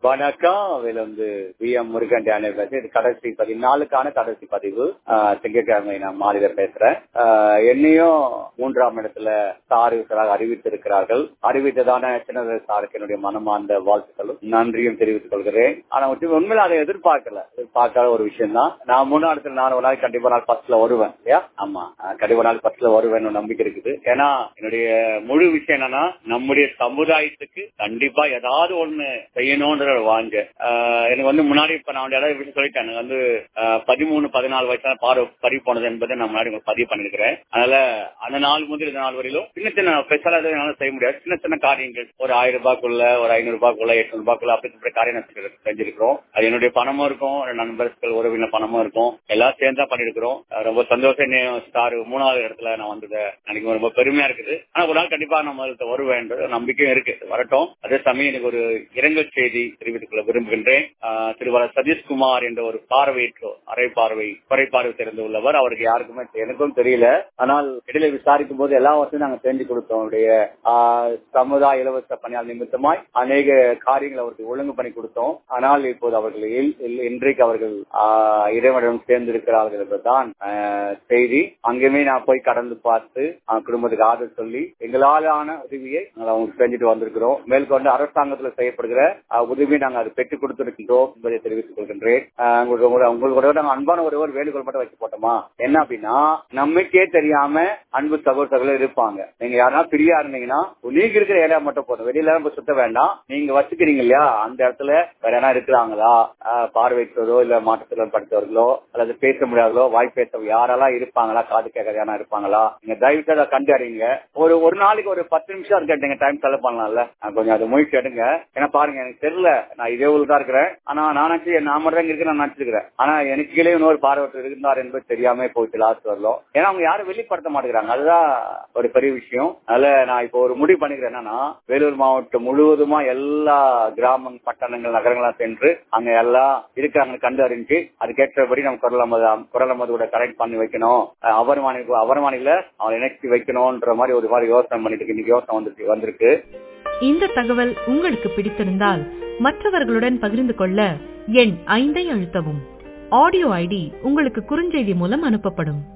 வணக்கம் இதுல வந்து வி எம் முருகன் டேனே பேசுறேன் இது கடைசி பதிவு நாளுக்கான கடைசி பதிவு ஆஹ் திங்கட்கிழமை நான் மாநிலம் பேசுறேன் ஆஹ் என்னையும் மூன்றாம் இடத்துல சார் அறிவித்திருக்கிறார்கள் அறிவித்ததான சின்ன சாருக்கு என்னுடைய மனமார்ந்த வாழ்த்துக்களும் நன்றியும் தெரிவித்துக் கொள்கிறேன் ஆனா உண்மை- உண்மையில அதை எதிர்பார்க்கல எதிர்பார்க்காத ஒரு விஷயம் தான் நான் மூணு இடத்துல நான் ஒரு நாள் கண்டிப்பா நாள் ஃபர்ஸ்ட்ல வருவேன் இல்லையா ஆமா ஆஹ் கண்டிப்பா நாள் ஃபர்ஸ்ட்ல வருவேன்னு நம்பிக்கை இருக்குது ஏன்னா என்னுடைய முழு விஷயம் என்னன்னா நம்முடைய சமுதாயத்துக்கு கண்டிப்பா ஏதாவது ஒண்ணு செய்யணும்ன்ற ஒரு வாங்க ஆஹ் எனக்கு வந்து முன்னாடி இப்ப நான் ஏதாவது விஷயம் சொல்லிட்டேன் எனக்கு வந்து ஆஹ் பதிமூணு பதினாலு வயசுல பாரு பதிவு போனது என்பதை நான் முன்னாடி உங்களுக்கு பதிவு பண்ணிருக்கிறேன் அதனால அந்த நாள் முதல் இந்த நாள் வரையிலும் சின்ன சின்ன ஸ்பெஷலா எதுவும் என்னால செய்ய முடியாது சின்ன சின்ன காரியங்கள் ஒரு ஆயிரம் ரூபாய்க்குள்ள ஒரு ஐநூறு ரூபாய்க்குள்ள எட்நூறு ரூபாய்க்குள்ள அப்படி காரியம் நான் செஞ்சு- செஞ்சிருக்கிறோம் அது என்னுடைய பணமும் இருக்கும் ஒரு நண்பர்கள் உறவினர் பணமும் இருக்கும் எல்லாம் சேர்ந்து தான் பண்ணிருக்கிறோம் அஹ் ரொம்ப சந்தோஷம் ஸ்டார் மூணாவது இடத்துல நான் வந்தது எனக்கு ரொம்ப பெருமையா இருக்குது ஆனா ஒரு நாள் கண்டிப்பா நம்ம அதுல வருவேன் நம்பிக்கையும் இருக்கு வரட்டும் அதே சமயம் எனக்கு ஒரு இரங்கல் செய்தி தெரிவித்துக் கொள்ள விரும்புகின்றேன் ஆஹ் திருவாளர் சதீஷ்குமார் என்ற ஒரு பார்வையற்றோர் அரை பார்வை குறை பார்வை தெரிந்து உள்ளவர் அவருக்கு யாருக்குமே எனக்கும் தெரியல ஆனால் இடையில விசாரிக்கும் போது எல்லா வசதியும் நாங்க தெரிஞ்சு கொடுத்தோம் அவருடைய ஆஹ், சமுதாய இலவச பணியால் நிமித்தமாய் அநேக காரியங்களை அவருக்கு ஒழுங்கு பண்ணி கொடுத்தோம் ஆனால் இப்போது அவர்கள் இல்- இல்- இன்றைக்கு அவர்கள் ஆஹ், இறைவனிடம் சேர்ந்திருக்கிறார்கள் என்பதுதான் ஆஹ், செய்தி அங்கேயுமே நான் போய் கடந்து பார்த்து ஆஹ், குடும்பத்துக்கு ஆதரவு சொல்லி எங்களாலான உதவியை நாங்கள் அவங்களுக்கு செஞ்சுட்டு வந்திருக்கிறோம் மேற்கொண்டு அரசாங்கத்துல செய்யப்படுகிற ஆஹ், உதவியை நாங்கள் அதை பெற்றுக் கொடுத்திருக்கின்றோம் என்பதை தெரிவித்துக் கொள்கின்றேன் ஆஹ், உங்களுக்கு உங்களோட- உங்களோட நாங்கள் அன்பான ஒரு ஒரு வேண்டுகோள் மட்டும் வச்சு போட்டோமா என்ன அப்படின்னா நமக்கே தெரியாம அன்பு சகோதர சகோதரர் இருப்பாங்க நீங்க யாரா ஃப்ரீயா இருந்தீங்கன்னா நீங்க இருக்கிற ஏரியா மட்டும் போதும் வெளியில நம்ம சுத்த வேண்டாம் நீங்க வச்சுக்கிறீங்க இல்லையா அந்த இடத்துல வேற யாரா இருக்கிறாங்களா ஆஹ், பார்வையற்றதோ இல்ல மாற்றத்திறன் படுத்தவர்களோ அல்லது பேச முடியாதோ வாய் பேச யாரெல்லாம் இருப்பாங்களா காது கேட்கற யாரா இருப்பாங்களா நீங்க தயவுக்கு அதை கண்டறிங்க ஒரு ஒரு நாளைக்கு ஒரு பத்து நிமிஷம் இருக்கு நீங்க டைம் செலவு பண்ணலாம்ல ஆஹ், கொஞ்சம் அது முயற்சி எடுங்க ஏன்னா பாருங்க எனக்கு தெரியல நான் இதே ஊர்ல தான் இருக்கிறேன் ஆனா நான் நினைச்சு நான் மட்டும் தான் இங்க இருக்கேன் நான் நினைச்சிருக்கிறேன் ஆனா எனக்கு கீழே இன்னொரு பார்வையற்றவர் இருந்தார் என்பது தெரியாம போயிட்டு லாஸ்ட் வரலாம் ஏன்னா அவங்க யாரும் வெளிப்படுத்த மாட்டேங்கிறாங்க அதுதான் ஒரு பெரிய விஷயம் அதனால நான் இப்போ ஒரு முடிவு பண்ணிக்கிறேன் என்னன்னா வேலூர் மாவட்டம் முழுவதுமா எல்லா கிராமம் பட்டணங்கள் நகரங்களா சென்று அங்க எல்லாம் இருக்கிறாங்க கண்டு அறிஞ்சு அதுக்கேற்றபடி நம்ம குரல் அமது குரல் அமதோட கரெக்ட் பண்ணி வைக்கணும் அஹ் அவர் மாநில அவர் மாநில அவனை இணைச்சி வைக்கணும்ன்ற மாதிரி ஒரு மாதிரி யோசனை பண்ணிட்டு இருக்கு. இன்னைக்கு யோசனை வந்துருக்கு வந்திருக்கு இந்த தகவல் உங்களுக்கு பிடித்திருந்தால் மற்றவர்களுடன் பகிர்ந்து கொள்ள எண் ஐந்தை அழுத்தவும் ஆடியோ ஐடி உங்களுக்கு குறுஞ்செய்தி மூலம் அனுப்பப்படும்